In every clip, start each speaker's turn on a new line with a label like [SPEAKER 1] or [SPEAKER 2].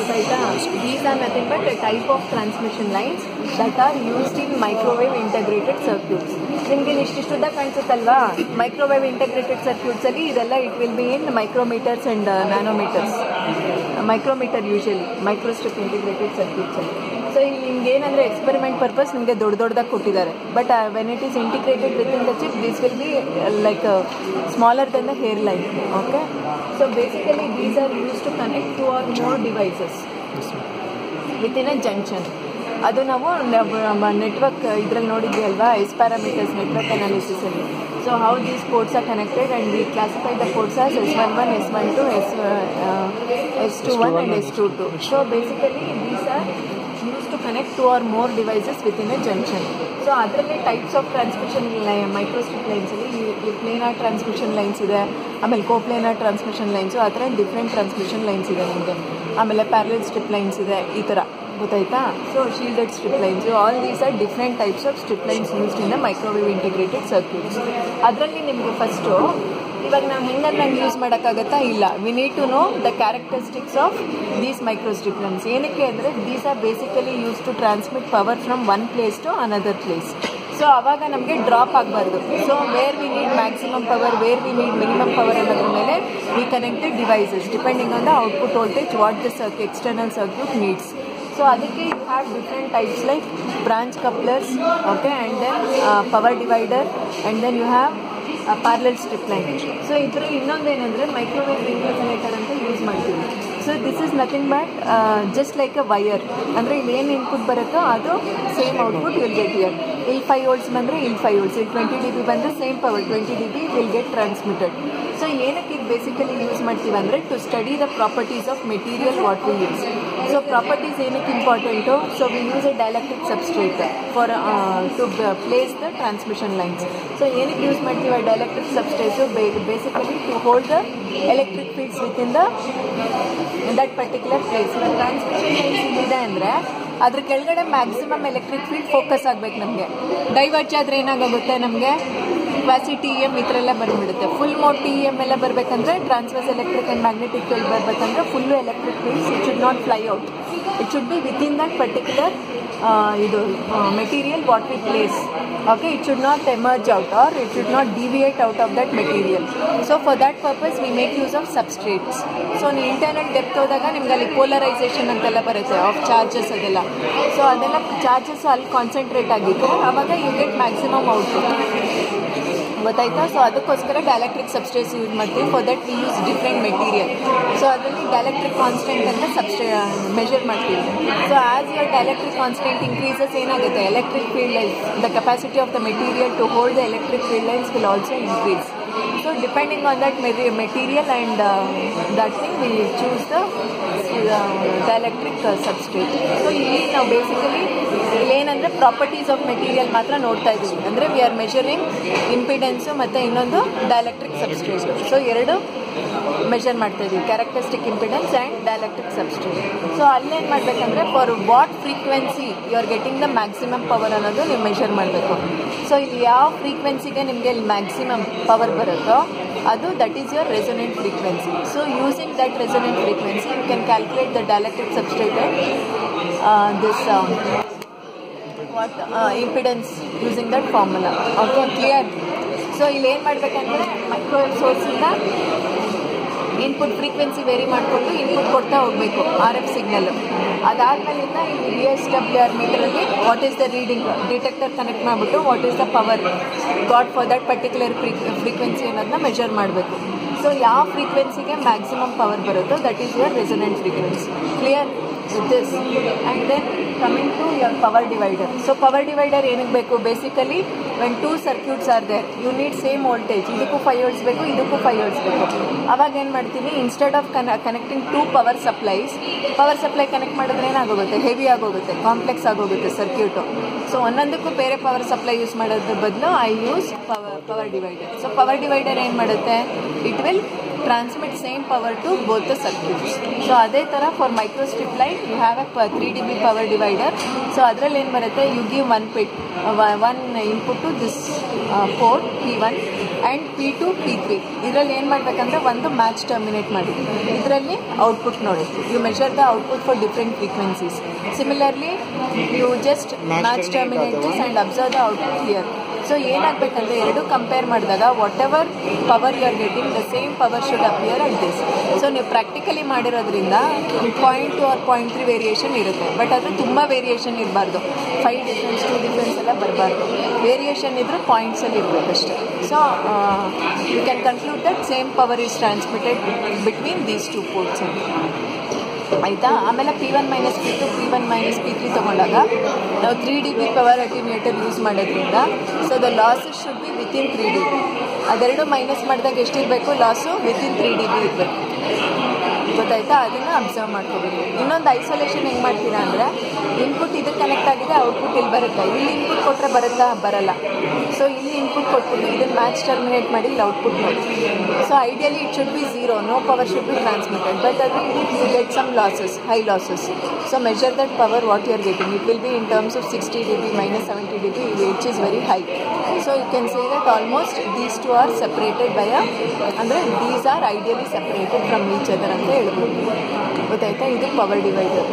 [SPEAKER 1] ಗೊತ್ತಾಯ್ತಾ these are nothing but type of transmission lines that are used in microwave integrated circuits ನಿಮಗೆ ಇಷ್ಟಿಷ್ಟುದ್ದ ಕಾಣಿಸುತ್ತಲ್ವಾ microwave integrated circuits ಅಲ್ಲಿ ಇದೆಲ್ಲ it will be in micrometers and nanometers micrometer usually microstrip integrated circuits ಅಲ್ಲಿ so ಇಲ್ಲಿ ನಿಮ್ಗೆ ಏನಂದ್ರೆ experiment purpose ನಿಮಗೆ ದೊಡ್ಡ ದೊಡ್ಡದಾಗಿ ಕೊಟ್ಟಿದ್ದಾರೆ but when it is integrated with in the chip this will be like smaller then the hair line okay so basically these are use to connect two or more devices with in a junction ಅದು ನಾವು network ಇದ್ರಲ್ಲಿ ನೋಡಿದ್ವಿ ಅಲ್ವಾ S parameters network analysis ಅಲ್ಲಿ so how these codes are connected and we classify the codes as S one one S one two S S two one and S two two so basically these are use to connect two or more devices with in a junction so ಅದರಲ್ಲಿ types of transmission microstrip ಲೈನ್ಸಲ್ಲಿ ಈ planar transmission lines ಇದೆ ಆಮೇಲೆ ಕೋಪ್ಲೇನಾರ್ transmission lines ಆ ಥರ different transmission lines ಇದೆ ನಿಮಗೆ ಆಮೇಲೆ parallel strip lines ಇದೆ ಈ ಥರ ಗೊತ್ತಾಯ್ತಾ so shielded strip lines all these are different types of strip lines used in the microwave integrated circuits ಅದರಲ್ಲಿ ನಿಮಗೆ ಫಸ್ಟು ಇವಾಗ ನಾವು ಹೆಂಗಂದ್ರೆ ಹಂಗೆ ಯೂಸ್ ಮಾಡೋಕ್ಕಾಗತ್ತಾ ಇಲ್ಲ we need to know the characteristics of these microstrip lines ಏನಕ್ಕೆ ಅಂದರೆ these are basically use to transmit power from one place to another place so ಅವಾಗ ನಮಗೆ ಡ್ರಾಪ್ ಆಗಬಾರ್ದು so where we need maximum power where we need minimum power ಅನ್ನೋದ್ರ ಮೇಲೆ we connected devices depending on the output voltage what the circ external circuit needs so ಅದಕ್ಕೆ you have different types like branch ಕಪ್ಲರ್ಸ್ okay and then power divider and then you have parallel strip line so ಇದರಲ್ಲಿ ಇನ್ನೊಂದು ಏನಂದರೆ microwave interconnector ಅಂತ use ಮಾಡ್ತೀವಿ so this is nothing but just like a wire ಅಂದರೆ ಇಲ್ಲಿ ಏನು input ಬರುತ್ತೋ ಅದು same output will get here ಇಲ್ಲಿ ಫೈವ್ ಓಲ್ಡ್ಸ್ ಬಂದರೆ ಇಲ್ಲಿ ಫೈವ್ ಓಲ್ಡ್ಸ್ ಇಲ್ಲಿ ಟ್ವೆಂಟಿ ಡಿ ಬಿ ಬಂದರೆ same power twenty D B will get transmitted so ಏನಕ್ಕೆ ಇದು ಬೇಸಿಕಲಿ ಯೂಸ್ ಮಾಡ್ತೀವಿ ಅಂದರೆ to study the properties of material what we use so properties ಏನಕ್ಕೆ important so we use a dielectric substrate for to place the transmission lines so ಏನಕ್ಕೆ use ಮಾಡ್ತೀವಿ dielectric substrate basically to hold the electric fields with in the that particular place transmission lines ಇಲ್ಲಿದೆ ಅಂದರೆ ಅದ್ರ ಕೆಳಗಡೆ maximum electric field focus ಆಗಬೇಕು ನಮಗೆ diverge ಆದರೆ ಏನಾಗುತ್ತೆ ನಮಗೆ ಕ್ವಾಸಿ ಟಿ ಎಮ್ ಈ ಥರ ಎಲ್ಲ ಬಂದ್ಬಿಡುತ್ತೆ ಫುಲ್ ಮೋಡ್ ಟಿ ಎಮ್ ಎಲ್ಲ ಬರಬೇಕಂದ್ರೆ transverse electric and magnetic field ಬರಬೇಕಂದ್ರೆ full electric fields it should not fly out it should be with in that particular ಇದು material what we place okay it should not emerge out or it should not deviate out of that material so for that purpose we make use of substrates so ನೀವು internal depth ಹೋದಾಗ ನಿಮ್ಗೆ ಅಲ್ಲಿ polarization ಅಂತೆಲ್ಲ ಬರುತ್ತೆ of charges ಅದೆಲ್ಲ so ಅದೆಲ್ಲ charges ಅಲ್ಲಿ concentrate ಆಗಿದ್ರೆ ಆವಾಗ ಯು ಗೆಟ್ ಮ್ಯಾಕ್ಸಿಮಮ್ ಔಟ್ಪುಟ್ ಗೊತ್ತಾಯ್ತಾ ಸೊ ಅದಕ್ಕೋಸ್ಕರ ಡೈಲೆಕ್ಟ್ರಿಕ್ ಸಬ್ಸ್ಟೇಸ್ ಯೂಸ್ ಮಾಡ್ತೀವಿ for that we use different material so ಅದರಲ್ಲಿ ಡೈಲೆಕ್ಟ್ರಿಕ್ ಕಾನ್ಸ್ಟೆಂಟ್ ಅಂತ ಸಬ್ಸ್ಟೇ ಮೆಷರ್ ಮಾಡ್ತೀವಿ so as your dielectric constant increases ಏನಾಗುತ್ತೆ electric field lines the capacity of the material to hold the electric field lines will also increase so depending on that material and that thing we choose the dielectric substrate so ಇಲ್ಲಿ ನಾವು basically ಇಲ್ಲೇನಂದರೆ properties of material ಮಾತ್ರ ನೋಡ್ತಾ ಇದ್ದೀವಿ ಅಂದರೆ we are measuring impedance ಮತ್ತು ಇನ್ನೊಂದು dielectric substrate so ಎರಡು measure ಮಾಡ್ತಾ ಇದೀವಿ characteristic impedance and dielectric substrate so ಅಲ್ಲೇನು ಮಾಡಬೇಕಂದ್ರೆ for what frequency you are getting the maximum power ಅನ್ನೋದು ನೀವು ಮೆಷರ್ ಮಾಡಬೇಕು ಸೊ ಇಲ್ಲಿ ಯಾವ ಫ್ರೀಕ್ವೆನ್ಸಿಗೆ ನಿಮಗೆ ಇಲ್ಲಿ ಮ್ಯಾಕ್ಸಿಮಮ್ ಪವರ್ ಬರುತ್ತೋ ಅದು that is your resonant frequency so using that resonant frequency you can calculate the dielectric substrate this what impedance using that formula okay clear so ಇಲ್ಲಿ ಏನು ಮಾಡಬೇಕಂದ್ರೆ ಮೈಕ್ರೋವೇವ್ ಸೋರ್ಸಿಂದ ಇನ್ಪುಟ್ ಫ್ರೀಕ್ವೆನ್ಸಿ ವೇರಿ ಮಾಡಿಕೊಂಡು input ಕೊಡ್ತಾ ಹೋಗಬೇಕು R F signal ಅದಾದಮೇಲಿಂದ ಇಲ್ಲಿ V S W R ಮೀಟರಲ್ಲಿ what is the reading detector connect ಮಾಡಿಬಿಟ್ಟು what is the power got for that particular free frequency ಅನ್ನೋದನ್ನ ಮೆಜರ್ ಮಾಡಬೇಕು ಸೊ ಯಾವ ಫ್ರೀಕ್ವೆನ್ಸಿಗೆ ಮ್ಯಾಕ್ಸಿಮಮ್ ಪವರ್ ಬರುತ್ತೋ that is your resonant frequency clear this and then coming to your power divider so power divider ಏನಕ್ಕೆ ಬೇಕು basically when two circuits are there you need same voltage ಇದಕ್ಕೂ five volts ಬೇಕು ಇದಕ್ಕೂ five volts ಬೇಕು ಅವಾಗ ಏನು ಮಾಡ್ತೀವಿ instead of ಕನ connecting two power supplies power supply connect ಮಾಡಿದ್ರೆ ಏನಾಗೋಗುತ್ತೆ ಹೆವಿ ಆಗೋಗುತ್ತೆ ಕಾಂಪ್ಲೆಕ್ಸ್ ಆಗೋಗುತ್ತೆ ಸರ್ಕ್ಯೂಟು ಸೊ ಒಂದೊಂದಕ್ಕೂ ಬೇರೆ ಪವರ್ ಸಪ್ಲೈ ಯೂಸ್ ಮಾಡೋದ್ರ ಬದಲು I use power power divider so power divider ಏನು ಮಾಡುತ್ತೆ it will transmit same power to both the circuits so ಅದೇ ಥರ for microstrip light you have a three D B power divider so ಅದರಲ್ಲಿ ಏನು ಬರುತ್ತೆ you give one pit one input to this port P one and P two P three ಇದರಲ್ಲಿ ಏನು ಮಾಡಬೇಕಂದ್ರೆ ಒಂದು match terminate ಮಾಡಿ ಇದರಲ್ಲಿ ಔಟ್ಪುಟ್ ನೋಡಿ you measure the output for different frequencies similarly you just match terminate this and observe the output here so ಏನಾಗಬೇಕಂದ್ರೆ ಎರಡು compare ಮಾಡಿದಾಗ whatever power you are getting the same power should appear at this so ನೀವು practically ಮಾಡಿರೋದ್ರಿಂದ point two or point three variation ಇರುತ್ತೆ but ಅದು ತುಂಬ variation ಇರಬಾರ್ದು five difference to difference ಎಲ್ಲ ಬರಬಾರ್ದು ವೇರಿಯೇಷನ್ ಇದ್ರೂ ಪಾಯಿಂಟ್ಸಲ್ಲಿ ಇರಬೇಕಷ್ಟೆ so you can conclude that same power is transmitted between these two ports ಅಂತ ಆಯಿತಾ ಆಮೇಲೆ P one minus P two P one minus P three ತೊಗೊಂಡಾಗ ನಾವು three D B power attenuator use ಮಾಡೋದ್ರಿಂದ so the losses should be within three D B ಅದೆರಡು minus ಮಾಡಿದಾಗ ಎಷ್ಟಿರಬೇಕು loss within three D B ಇರಬೇಕು ಗೊತ್ತಾಯ್ತಾ ಅದನ್ನು observe ಮಾಡ್ಕೋಬೇಕು ಇನ್ನೊಂದು ಐಸೋಲೇಷನ್ ಹೆಂಗೆ ಮಾಡ್ತೀರಾ ಅಂದರೆ ಇನ್ಪುಟ್ ಇದಕ್ಕೆ ಕನೆಕ್ಟ್ ಆಗಿದೆ ಔಟ್ಪುಟ್ ಇಲ್ಲಿ ಬರುತ್ತೆ ಇಲ್ಲಿ ಇನ್ಪುಟ್ ಕೊಟ್ಟರೆ ಬರುತ್ತಾ ಬರಲ್ಲ ಸೊ ಇಲ್ಲಿ ಇನ್ಪುಟ್ ಕೊಟ್ಬಿಟ್ಟು ಇದನ್ನು ಮ್ಯಾಚ್ ಟರ್ಮಿನೇಟ್ ಮಾಡಿ ಇಲ್ಲಿ ಔಟ್ಪುಟ್ ನೋಡಿ so ideally it should be zero no power should be transmitted but ಅದು you get some losses high losses so measure that power what you are getting it will be in terms of sixty D B minus seventy D B which is very high so you can say that almost these two are separated by a ಅಂದರೆ these are ideally separated from each other ಅಂತ ಹೇಳ್ಬೋದು ಗೊತ್ತಾಯ್ತಾ ಇದು power divider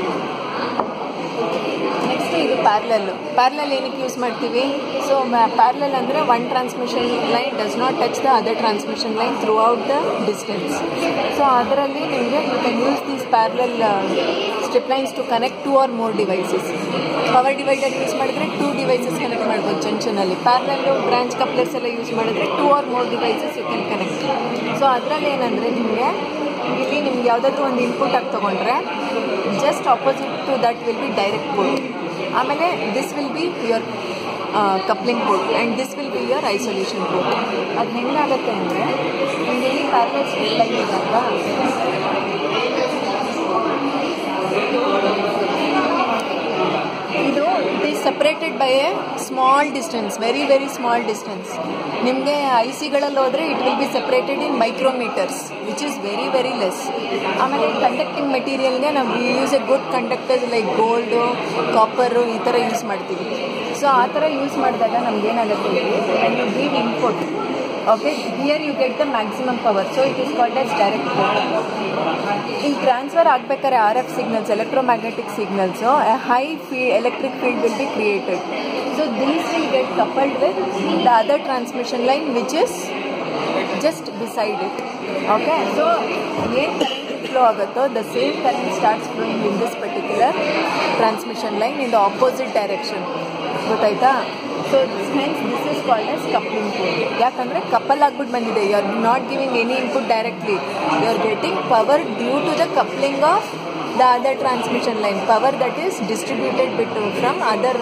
[SPEAKER 1] next ಇದು parallel parallel ಏನಕ್ಕೆ use ಮಾಡ್ತೀವಿ so parallel ಅಂದರೆ one transmission line does not touch the other transmission line throughout the distance so ಅದರಲ್ಲಿ ನಿಮಗೆ you can use these parallel strip lines to connect two or more devices power divider use ಮಾಡಿದ್ರೆ two devices connect ಮಾಡ್ಬೋದು ಜಂಕ್ಷನಲ್ಲಿ parallel branch couplers ಎಲ್ಲ use ಮಾಡಿದ್ರೆ two or more devices you can connect so ಅದರಲ್ಲಿ ಏನಂದರೆ ನಿಮಗೆ ಇಲ್ಲಿ ನಿಮ್ಗೆ ಯಾವುದಾದ್ರೂ ಒಂದು ಇನ್ಪುಟ್ ಆಗಿ ತೊಗೊಂಡ್ರೆ just opposite to that will be direct port ಆಮೇಲೆ this will be your coupling port and this will be your isolation port ಅದು ಹೆಂಗಾಗುತ್ತೆ ಅಂದರೆ ನಿಮಗೆ ಇಲ್ಲಿ ಪ್ಯಾರಲಲ್ ಸ್ಟ್ರಿಪ್ ಲೈನ್ ಇದೆ ಅಲ್ವಾ ಇದು it is separated by a small distance very very small distance ನಿಮಗೆ ಐ ಸಿಗಳಲ್ಲಿ ಹೋದರೆ it will be separated in micrometers which is very very less ಆಮೇಲೆ ಕಂಡಕ್ಟಿಂಗ್ ಮೆಟೀರಿಯಲ್ಗೆ ನಾವು use a good conductors like gold copper ಈ ಥರ ಯೂಸ್ ಮಾಡ್ತೀವಿ ಸೊ ಆ ಥರ ಯೂಸ್ ಮಾಡಿದಾಗ ನಮ್ಗೆ ಏನಾಗುತ್ತೆ and you give input okay here you get the maximum power so it is called as direct ಇಲ್ಲಿ ಟ್ರಾನ್ಸ್ಫರ್ ಆಗಬೇಕಾದ್ರೆ R F signals electromagnetic signals high ಫೀ electric field will be created so these will get coupled with the other transmission line which is just beside it okay so ಏನು current flow ಆಗುತ್ತೋ the same current starts flowing in this particular transmission line in the opposite direction ಗೊತ್ತಾಯ್ತಾ so hence this is called as coupling port ಯಾಕಂದರೆ couple ಆಗ್ಬಿಟ್ಟು ಬಂದಿದೆ you are not giving any input directly you are getting power due to the coupling of the other transmission line power that is distributed ಬಿಟ್ಟು from other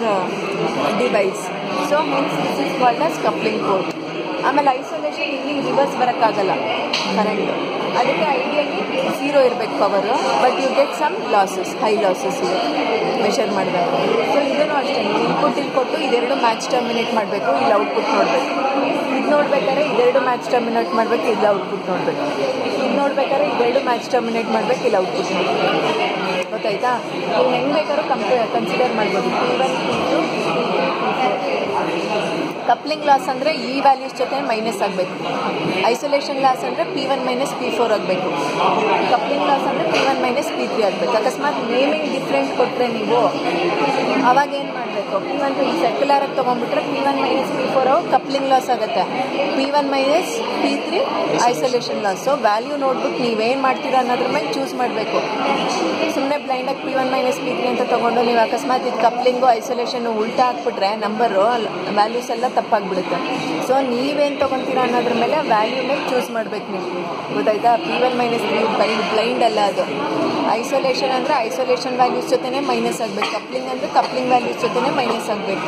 [SPEAKER 1] device so hence this is called as coupling port ಆಮೇಲೆ isolation ಇಲ್ಲಿ reverse ಬರೋಕ್ಕಾಗಲ್ಲ current ಅದಕ್ಕೆ ideally zero ಇರಬೇಕು power but you get some losses high losses ಇದೆ measure ಮಾಡಿದಾಗ so ಇದನ್ನು ಅಷ್ಟೇ ನೀವು ಇನ್ಪುಟ್ ಇಲ್ಲಿ ಕೊಟ್ಟು ಇದೆರಡು ಮ್ಯಾಚ್ ಟರ್ಮಿನೇಟ್ ಮಾಡಬೇಕು ಇಲ್ಲಿ ಔಟ್ಪುಟ್ ನೋಡಬೇಕು ಇದು ನೋಡ್ಬೇಕಾದ್ರೆ ಇದೆರಡು ಮ್ಯಾಚ್ ಟರ್ಮಿನೇಟ್ ಮಾಡಬೇಕು ಇಲ್ಲಿ ಔಟ್ಪುಟ್ ನೋಡಬೇಕು ಇದು ನೋಡ್ಬೇಕಾದ್ರೆ ಇದೆರಡು ಮ್ಯಾಚ್ ಟರ್ಮಿನೇಟ್ ಮಾಡಬೇಕು ಇಲ್ಲಿ ಔಟ್ಪುಟ್ ನೋಡಬೇಕು ಗೊತ್ತಾಯ್ತಾ ನೀವು ಹೆಂಗೆ ಬೇಕಾದ್ರೂ ಕಂಪೇ ಕನ್ಸಿಡರ್ ಮಾಡ್ಬೋದು P one P two P three P coupling loss ಅಂದರೆ ಈ ವ್ಯಾಲ್ಯೂಸ್ ಜೊತೆ ಮೈನಸ್ ಆಗಬೇಕು ಐಸೋಲೇಷನ್ ಲಾಸ್ ಅಂದರೆ P one minus P four ಆಗಬೇಕು ಕಪ್ಲಿಂಗ್ ಲಾಸ್ ಅಂದರೆ P one minus P three ಆಗಬೇಕು ಅಕಸ್ಮಾತ್ ನೇಮಿಂಗ್ ಡಿಫ್ರೆಂಟ್ ಕೊಟ್ಟರೆ ನೀವು ಅವಾಗ ಏನು ಮಾಡಬೇಕು ಪಿ ಒನ್ ಈ ಸೆಕ್ಯುಲರಾಗಿ ತೊಗೊಂಡ್ಬಿಟ್ರೆ P one minus P four coupling loss ಆಗುತ್ತೆ P one minus P three isolation loss so value ನೋಡ್ಬಿಟ್ಟು ನೀವೇನು ಮಾಡ್ತೀರಾ ಅನ್ನೋದ್ರ ಮೇಲೆ ಚೂಸ್ ಮಾಡಬೇಕು ಸುಮ್ಮನೆ ಬ್ಲೈಂಡಾಗಿ P one minus P three ಅಂತ ತೊಗೊಂಡು ನೀವು ಅಕಸ್ಮಾತ್ ಇದು ಕಪ್ಲಿಂಗು ಐಸೋಲೇಷನ್ ಉಲ್ಟಾ ಹಾಕ್ಬಿಟ್ರೆ ನಂಬರು ವ್ಯಾಲ್ಯೂಸ್ ಎಲ್ಲ ತಪ್ಪಾಗ್ಬಿಡುತ್ತೆ ಸೊ ನೀವೇನು ತೊಗೊತೀರಾ ಅನ್ನೋದ್ರ ಮೇಲೆ ವ್ಯಾಲ್ಯೂ ಮೇಲೆ ಚೂಸ್ ಮಾಡ್ಬೇಕು ನೀವು ಗೊತ್ತಾಯ್ತಾ P one minus P blind blind ಅಲ್ಲ ಅದು ಐಸೋಲೇಷನ್ ಅಂದರೆ ಐಸೋಲೇಷನ್ ವ್ಯಾಲ್ಯೂಸ್ ಜೊತೆನೇ ಮೈನಸ್ ಆಗಬೇಕು ಕಪ್ಲಿಂಗ್ ಅಂದರೆ ಕಪ್ಲಿಂಗ್ ವ್ಯಾಲ್ಯೂಸ್ ಜೊತೆನೇ ಮೈನಸ್ ಆಗಬೇಕು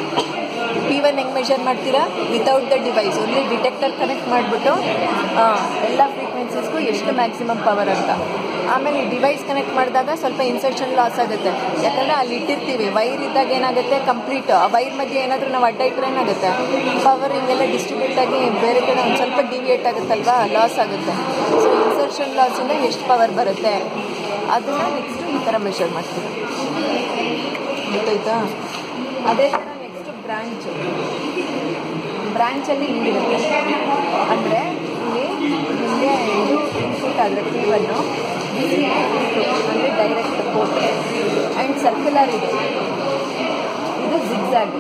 [SPEAKER 1] ಪಿ ಒನ್ ಹೆಂಗೆ ಮೆಷರ್ ಮಾಡ್ತೀರಾ without the device only detector connect ಮಾಡಿಬಿಟ್ಟು ಎಲ್ಲ ಫ್ರೀಕ್ವೆನ್ಸೀಸ್ಗೂ ಎಷ್ಟು ಮ್ಯಾಕ್ಸಿಮಮ್ ಪವರ್ ಅಂತ ಆಮೇಲೆ ಡಿವೈಸ್ ಕನೆಕ್ಟ್ ಮಾಡಿದಾಗ ಸ್ವಲ್ಪ ಇನ್ಸರ್ಷನ್ ಲಾಸ್ ಆಗುತ್ತೆ ಯಾಕಂದರೆ ಅಲ್ಲಿ ಇಟ್ಟಿರ್ತೀವಿ ವೈರ್ ಇದ್ದಾಗ ಏನಾಗುತ್ತೆ ಕಂಪ್ಲೀಟ್ ಆ ವೈರ್ ಮಧ್ಯೆ ಏನಾದರೂ ನಾವು ಅಡ್ಡ ಇಟ್ಟರೆ ಏನಾಗುತ್ತೆ ಪವರ್ ಹಿಂಗೆಲ್ಲ ಡಿಸ್ಟ್ರಿಬ್ಯೂಟ್ ಆಗಿ ಬೇರೆ ಕಡೆ ಒಂದು ಸ್ವಲ್ಪ ಡಿವಿಯೇಟ್ ಆಗುತ್ತಲ್ವಾ ಲಾಸ್ ಆಗುತ್ತೆ ಸೊ ಇನ್ಸರ್ಷನ್ ಲಾಸಿಂದ ಎಷ್ಟು ಪವರ್ ಬರುತ್ತೆ ಅದನ್ನು ನೆಕ್ಸ್ಟ್ ಈ ಥರ ಮೆಷರ್ ಮಾಡ್ತೀವಿ ಗೊತ್ತಾಯ್ತಾ ಅದೇ ಥರ ನೆಕ್ಸ್ಟ್ ಬ್ರಾಂಚ್ ಬ್ರಾಂಚಲ್ಲಿ ಹಿಂಗಿರುತ್ತೆ ಅಂದರೆ ಇಲ್ಲಿ ಹಿಂಗೆ ಇದು ಇನ್ಪುಟ್ ಆದರೆ ಪಿ ಒನ್ನು ಅಂದರೆ ಡೈರೆಕ್ಟ್ ಪೋರ್ಟ್ ಆ್ಯಂಡ್ ಸರ್ಕ್ಯುಲರ್ ಇದೆ ಇದು ಜಿಗ್ಜಾಗ್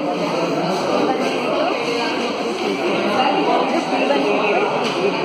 [SPEAKER 1] ಇದು ಪಿ ಒನ್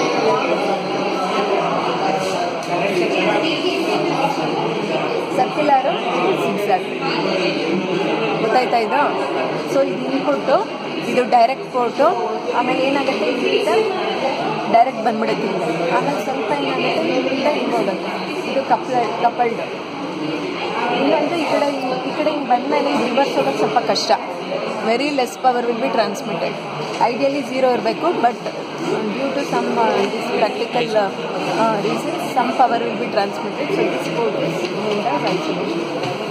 [SPEAKER 1] ಸರ್ಕ್ಯುಲರು ಜಿಗ್ಜಾಗ್ ಗೊತ್ತಾಯ್ತಾ ಇದು ಸೊ ಇದು ಇನ್ಪುಟ್ಟು ಇದು ಡೈರೆಕ್ಟ್ ಪೋರ್ಟು ಆಮೇಲೆ ಏನಾಗುತ್ತೆ ಇಲ್ಲಿಂದ ಡೈರೆಕ್ಟ್ ಬಂದ್ಬಿಡುತ್ತೆ ಹಿಂಗೆ ಆಮೇಲೆ ಸ್ವಲ್ಪ ಏನಾಗುತ್ತೆ ಇಲ್ಲಿಂದ ಹಿಂಗೆ ಹೋಗುತ್ತೆ ಇದು ಕಪ್ಲ ಕಪಲ್ಡ್ ಇಲ್ಲಂದ್ರೆ ಈ ಕಡೆ ಹಿಂಗ್- ಈ ಕಡೆ ಹಿಂಗೆ ಬಂದಮೇಲೆ ರಿವರ್ಸ್ ಹೋಗೋದು ಸ್ವಲ್ಪ ಕಷ್ಟ very less power will be transmitted ideally zero ಇರಬೇಕು but due to some this practical reasons some power will be transmitted so this code is named as isolation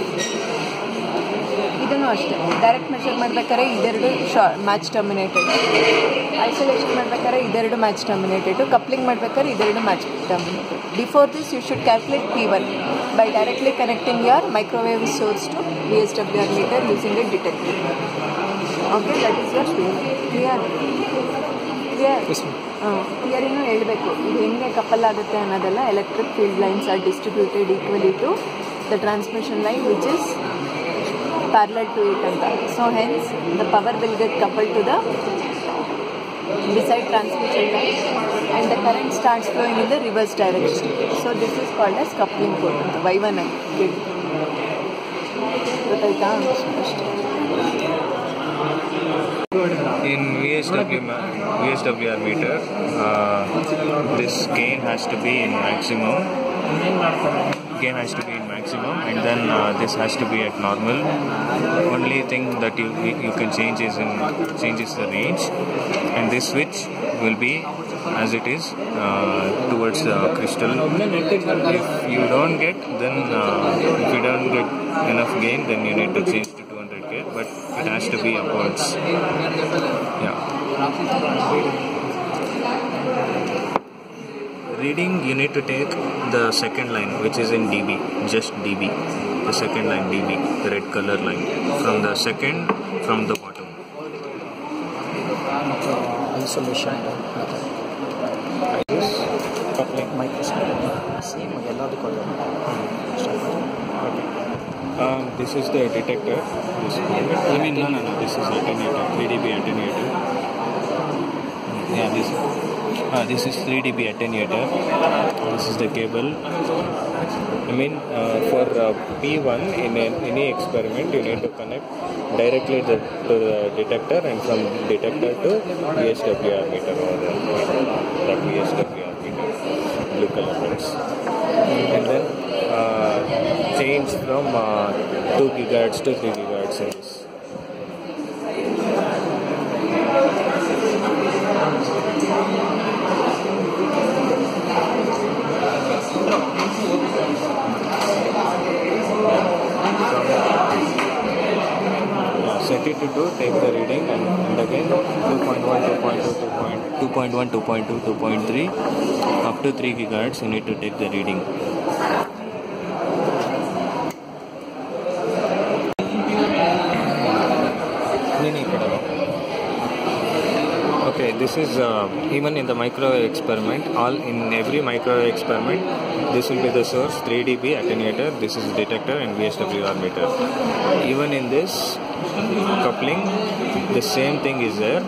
[SPEAKER 1] ಇದನ್ನು ಅಷ್ಟೇ ಡೈರೆಕ್ಟ್ ಮೆಷರ್ ಮಾಡ್ಬೇಕಾದ್ರೆ ಇದೆರಡು ಶಾ ಮ್ಯಾಚ್ ಟರ್ಮಿನೇಟೆಡ್ ಐಸೋಲೇಷನ್ ಮಾಡ್ಬೇಕಾದ್ರೆ ಇದೆರಡು match terminated coupling ಮಾಡ್ಬೇಕಾದ್ರೆ ಇದೆರಡು match terminated before this you should calculate P one by directly connecting your microwave source to VSWR meter using a detector. Okay, that is your P1. Clear? Clear? ಥಿಯರಿನೂ ಹೇಳಬೇಕು ಇದು ಹೆಂಗೆ couple ಆಗುತ್ತೆ ಅನ್ನೋದೆಲ್ಲ electric field lines are distributed equally to the transmission line which is parallel to it ಅಂತ so hence the power will get coupled to the beside transmission line and the current starts flowing in the reverse direction. So this is called as coupling port ಅಂತ Y1 ಅಂತ ಹೇಳಿ ಗೊತ್ತಾಯ್ತಾ ಅಷ್ಟೇ
[SPEAKER 2] In VSW, ma- VSWR meter, uh, this gain has to be in maximum. Gain has to be in maximum, and then uh, this has to be at normal. Only thing that you you can change is in changes the range, and this switch will be as it is uh, towards the crystal. If you don't get, then uh, if you don't get enough gain, then you need to change to 200k. But it has to be upwards. Yeah. Reading, you need to take the second line, which is in dB, just dB. The second line, dB, the red color line. From the second, from the bottom.
[SPEAKER 3] Isolation
[SPEAKER 2] Coupling.
[SPEAKER 3] Microscope same ಎಲ್ಲದಕ್ಕೂ
[SPEAKER 2] Um, this is the detector. This, I mean, no, no, no. This is attenuator, 3 dB attenuator. Yeah, this. Ah, this is 3 dB attenuator. This is the cable. I mean, uh, for uh, P1 in an, any experiment, you need to connect directly the, to the detector and from detector to VSWR meter or the, that VSWR meter, blue color ones. And then uh, change from uh, 2 gigahertz to 3 gigahertz in this. Yeah, set it to 2, take the reading and, and again 2.1, 2.2, 2.1, 2.2, 2.3 up to 3 gigahertz you need to take the reading. ನೀನು ಈ ಕಡೆ ಬಾ. Okay, this is uh, even in the microwave experiment, all in every microwave experiment, this will be the source 3 dB attenuator, this is detector and VSWR meter. Even in this coupling, the same thing is there.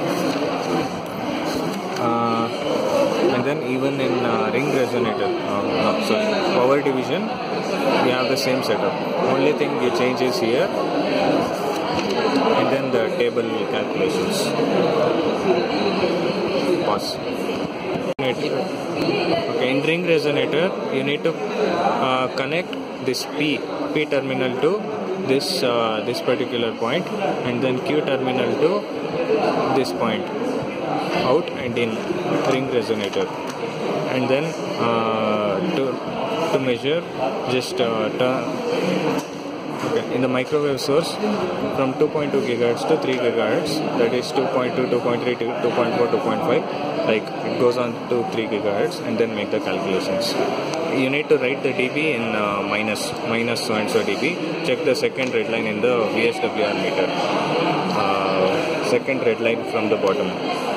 [SPEAKER 2] Uh, and then even in uh, ring resonator, uh, no, sorry, power division, we have the same setup. Only thing you change is here, and then the table calculations. Pause. Okay, in ring resonator, you need to uh, connect this P P terminal to this uh, this particular point, and then Q terminal to this point, out and in ring resonator, and then uh, to to measure, just uh, turn. Okay, in the microwave source from 2.2 gigahertz to 3 gigahertz, that is 2.2, 2.3, 2.4, 2.5, like it goes on to 3 gigahertz and then make the calculations. You need to write the dB in uh, minus, minus so and so dB. Check the second red line in the VSWR meter. Uh, second red line from the bottom